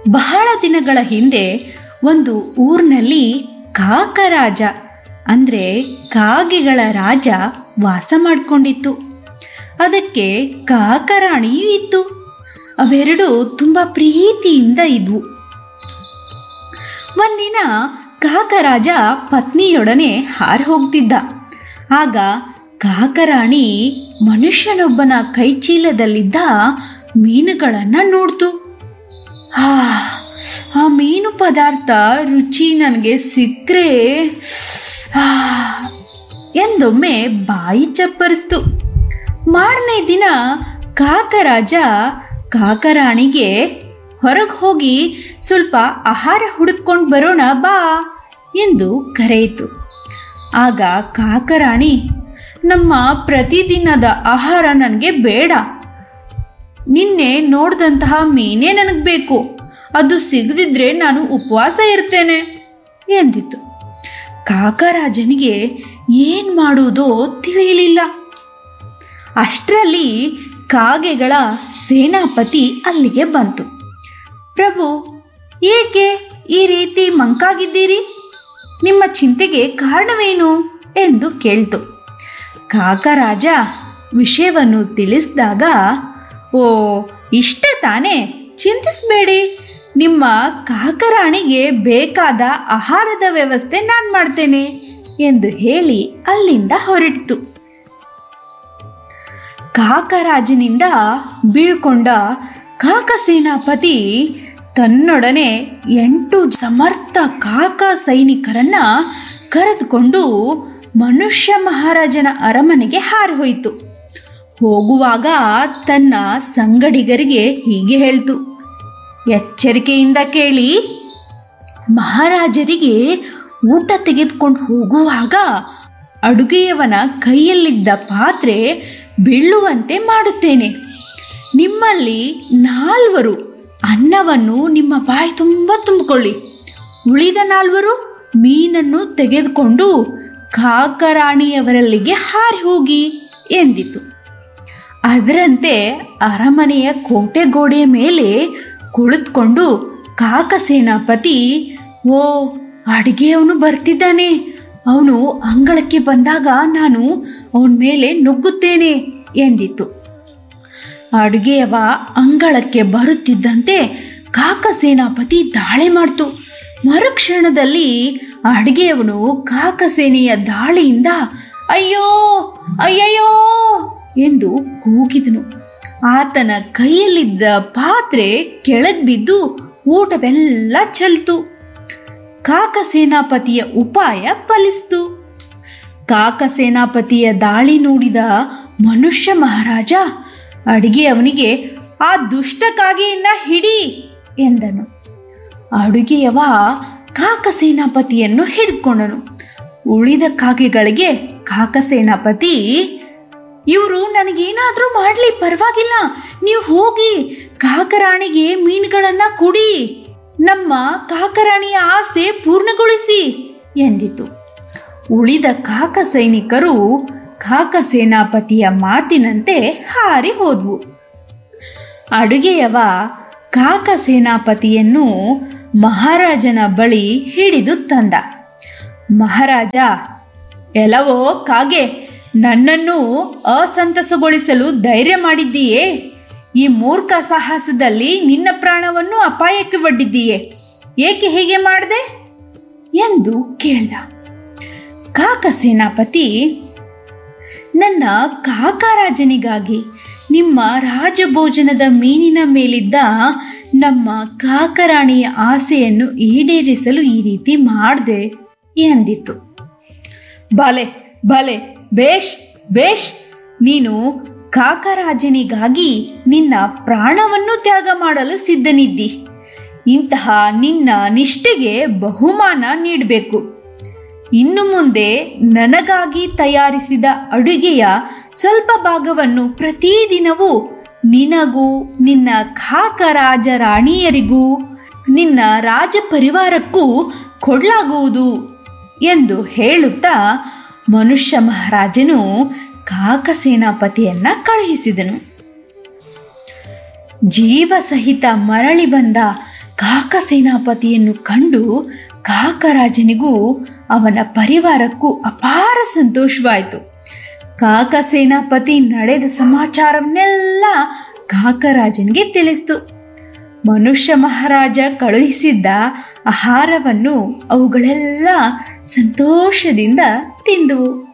ಬಹಳ ದಿನಗಳ ಹಿಂದೆ ಒಂದು ಊರಿನಲ್ಲಿ ಕಾಕರಾಜ ಅಂದರೆ ಕಾಗೆಗಳ ರಾಜ ವಾಸ ಮಾಡಿಕೊಂಡಿತ್ತು ಅದಕ್ಕೆ ಕಾಕರಾಣಿಯೂ ಇತ್ತು ಅವೆರಡು ತುಂಬ ಪ್ರೀತಿಯಿಂದ ಇದ್ವು ಒಂದಿನ ಕಾಕರಾಜ ಪತ್ನಿಯೊಡನೆ ಹಾರಿ ಹೋಗ್ತಿದ್ದ ಆಗ ಕಾಕರಾಣಿ ಮನುಷ್ಯನೊಬ್ಬನ ಕೈಚೀಲದಲ್ಲಿದ್ದ ಮೀನುಗಳನ್ನು ನೋಡ್ತು ಆ ಆ ಮೀನು ಪದಾರ್ಥ ರುಚಿ ನನಗೆ ಸಿಕ್ಕರೆ ಆ ಎಂದೊಮ್ಮೆ ಬಾಯಿ ಚಪ್ಪರಿಸ್ತು ಮಾರನೇ ದಿನ ಕಾಕರಾಜ ಕಾಕರಾಣಿಗೆ ಹೊರಗೆ ಹೋಗಿ ಸ್ವಲ್ಪ ಆಹಾರ ಹುಡುಕೊಂಡು ಬರೋಣ ಬಾ ಎಂದು ಕರೆಯಿತು ಆಗ ಕಾಕರಾಣಿ ನಮ್ಮ ಪ್ರತಿದಿನದ ಆಹಾರ ನನಗೆ ಬೇಡ ನಿನ್ನೆ ನೋಡಿದಂತಹ ಮೀನೇ ನನಗೆ ಬೇಕು ಅದು ಸಿಗದಿದ್ರೆ ನಾನು ಉಪವಾಸ ಇರ್ತೇನೆ ಎಂದಿತು ಕಾಕರಾಜನಿಗೆ ಏನು ಮಾಡುವುದೋ ತಿಳಿಯಲಿಲ್ಲ ಅಷ್ಟರಲ್ಲಿ ಕಾಗೆಗಳ ಸೇನಾಪತಿ ಅಲ್ಲಿಗೆ ಬಂತು ಪ್ರಭು ಏಕೆ ಈ ರೀತಿ ಮಂಕಾಗಿದ್ದೀರಿ ನಿಮ್ಮ ಚಿಂತೆಗೆ ಕಾರಣವೇನು ಎಂದು ಕೇಳ್ತು ಕಾಕರಾಜ ವಿಷಯವನ್ನು ತಿಳಿಸಿದಾಗ ಓ ಇಷ್ಟ ತಾನೇ ಚಿಂತಿಸಬೇಡಿ ನಿಮ್ಮ ಕಾಕರಾಣಿಗೆ ಬೇಕಾದ ಆಹಾರದ ವ್ಯವಸ್ಥೆ ನಾನು ಮಾಡ್ತೇನೆ ಎಂದು ಹೇಳಿ ಅಲ್ಲಿಂದ ಹೊರಟಿತು ಕಾಕರಾಜನಿಂದ ಬೀಳ್ಕೊಂಡ ಕಾಕಸೇನಾಪತಿ ತನ್ನೊಡನೆ ಎಂಟು ಸಮರ್ಥ ಕಾಕ ಸೈನಿಕರನ್ನ ಕರೆದುಕೊಂಡು ಮನುಷ್ಯ ಮಹಾರಾಜನ ಅರಮನೆಗೆ ಹಾರಿಹೋಯಿತು ಹೋಗುವಾಗ ತನ್ನ ಸಂಗಡಿಗರಿಗೆ ಹೀಗೆ ಹೇಳ್ತು ಎಚ್ಚರಿಕೆಯಿಂದ ಕೇಳಿ ಮಹಾರಾಜರಿಗೆ ಊಟ ತೆಗೆದುಕೊಂಡು ಹೋಗುವಾಗ ಅಡುಗೆಯವನ ಕೈಯಲ್ಲಿದ್ದ ಪಾತ್ರೆ ಬೀಳುವಂತೆ ಮಾಡುತ್ತೇನೆ ನಿಮ್ಮಲ್ಲಿ ನಾಲ್ವರು ಅನ್ನವನ್ನು ನಿಮ್ಮ ಬಾಯಿ ತುಂಬ ತುಂಬಿಕೊಳ್ಳಿ ಉಳಿದ ನಾಲ್ವರು ಮೀನನ್ನು ತೆಗೆದುಕೊಂಡು ಕಾಕರಾಣಿಯವರಲ್ಲಿಗೆ ಹಾರಿ ಹೋಗಿ ಎಂದಿತು ಅದರಂತೆ ಅರಮನೆಯ ಕೋಟೆ ಗೋಡೆಯ ಮೇಲೆ ಕುಳಿತುಕೊಂಡು ಕಾಕಸೇನಾಪತಿ ಓ ಅಡಿಗೆಯವನು ಬರ್ತಿದ್ದಾನೆ ಅವನು ಅಂಗಳಕ್ಕೆ ಬಂದಾಗ ನಾನು ಅವನ ಮೇಲೆ ನುಗ್ಗುತ್ತೇನೆ ಎಂದಿತು ಅಡುಗೆಯವ ಅಂಗಳಕ್ಕೆ ಬರುತ್ತಿದ್ದಂತೆ ಕಾಕಸೇನಾಪತಿ ದಾಳಿ ಮಾಡ್ತು ಮರುಕ್ಷಣದಲ್ಲಿ ಅಡುಗೆಯವನು ಕಾಕಸೇನೆಯ ದಾಳಿಯಿಂದ ಅಯ್ಯೋ ಅಯ್ಯಯ್ಯೋ ಎಂದು ಕೂಗಿದನು ಆತನ ಕೈಯಲ್ಲಿದ್ದ ಪಾತ್ರೆ ಕೆಳಗೆ ಬಿದ್ದು ಊಟವೆಲ್ಲ ಚೆಲ್ತು ಕಾಕಸೇನಾಪತಿಯ ಉಪಾಯ ಫಲಿಸ್ತು ಕಾಕಸೇನಾಪತಿಯ ದಾಳಿ ನೋಡಿದ ಮನುಷ್ಯ ಮಹಾರಾಜ ಅಡಿಗೆ ಅವನಿಗೆ ಆ ದುಷ್ಟ ಕಾಗೆಯನ್ನ ಹಿಡಿ ಎಂದನು ಅಡುಗೆಯವ ಕಾಕಸೇನಾಪತಿಯನ್ನು ಹಿಡಿದುಕೊಂಡನು ಉಳಿದ ಕಾಗೆಗಳಿಗೆ ಕಾಕಸೇನಾಪತಿ ಇವರು ನನಗೇನಾದರೂ ಮಾಡಲಿ ಪರವಾಗಿಲ್ಲ ನೀವು ಹೋಗಿ ಕಾಕರಾಣಿಗೆ ಮೀನುಗಳನ್ನು ಕೊಡಿ ನಮ್ಮ ಕಾಕರಾಣಿಯ ಆಸೆ ಪೂರ್ಣಗೊಳಿಸಿ ಎಂದಿತು ಉಳಿದ ಕಾಕ ಸೈನಿಕರು ಕಾಕ ಸೇನಾಪತಿಯ ಮಾತಿನಂತೆ ಹಾರಿ ಹೋದ್ವು ಅಡುಗೆಯವ ಕಾಕ ಸೇನಾಪತಿಯನ್ನು ಮಹಾರಾಜನ ಬಳಿ ಹಿಡಿದು ತಂದ ಮಹಾರಾಜ ಎಲ್ಲವೋ ಕಾಗೆ ನನ್ನನ್ನು ಅಸಂತಸಗೊಳಿಸಲು ಧೈರ್ಯ ಮಾಡಿದ್ದೀಯೇ ಈ ಮೂರ್ಖ ಸಾಹಸದಲ್ಲಿ ನಿನ್ನ ಪ್ರಾಣವನ್ನು ಅಪಾಯಕ್ಕೆ ಒಡ್ಡಿದ್ದೀಯೇ ಏಕೆ ಹೀಗೆ ಮಾಡಿದೆ ಎಂದು ಕೇಳ್ದ ಕಾಕ ಸೇನಾಪತಿ ನನ್ನ ಕಾಕರಾಜನಿಗಾಗಿ ನಿಮ್ಮ ರಾಜಭೋಜನದ ಮೀನಿನ ಮೇಲಿದ್ದ ನಮ್ಮ ಕಾಕರಾಣಿಯ ಆಸೆಯನ್ನು ಈಡೇರಿಸಲು ಈ ರೀತಿ ಮಾಡಿದೆ ಎಂದಿತು ಬಲೆ ಬಲೆ ಬೇಷ್ ಬೇಷ್ ನೀನು ಕಾಕರಾಜನಿಗಾಗಿ ನಿನ್ನ ಪ್ರಾಣವನ್ನು ತ್ಯಾಗ ಮಾಡಲು ಸಿದ್ಧನಿದ್ದಿ ಇಂತಹ ನಿನ್ನ ನಿಷ್ಠೆಗೆ ಬಹುಮಾನ ನೀಡಬೇಕು ಇನ್ನು ಮುಂದೆ ನನಗಾಗಿ ತಯಾರಿಸಿದ ಅಡುಗೆಯ ಸ್ವಲ್ಪ ಭಾಗವನ್ನು ಪ್ರತಿದಿನವೂ ನಿನಗೂ ನಿನ್ನ ಕಾಕರಾಜ ರಾಣಿಯರಿಗೂ ನಿನ್ನ ರಾಜ ಪರಿವಾರಕ್ಕೂ ಕೊಡಲಾಗುವುದು ಎಂದು ಹೇಳುತ್ತಾ ಮನುಷ್ಯ ಮಹಾರಾಜನು ಕಾಕಸೇನಾಪತಿಯನ್ನ ಕಳುಹಿಸಿದನು ಜೀವ ಸಹಿತ ಮರಳಿ ಬಂದ ಕಾಕ ಸೇನಾಪತಿಯನ್ನು ಕಂಡು ಕಾಕರಾಜನಿಗೂ ಅವನ ಪರಿವಾರಕ್ಕೂ ಅಪಾರ ಸಂತೋಷವಾಯಿತು ಕಾಕ ಸೇನಾಪತಿ ನಡೆದ ಸಮಾಚಾರವನ್ನೆಲ್ಲ ಕಾಕರಾಜನಿಗೆ ತಿಳಿಸ್ತು ಮನುಷ್ಯ ಮಹಾರಾಜ ಕಳುಹಿಸಿದ್ದ ಆಹಾರವನ್ನು ಅವುಗಳೆಲ್ಲ ಸಂತೋಷದಿಂದ ತಿಂದುವು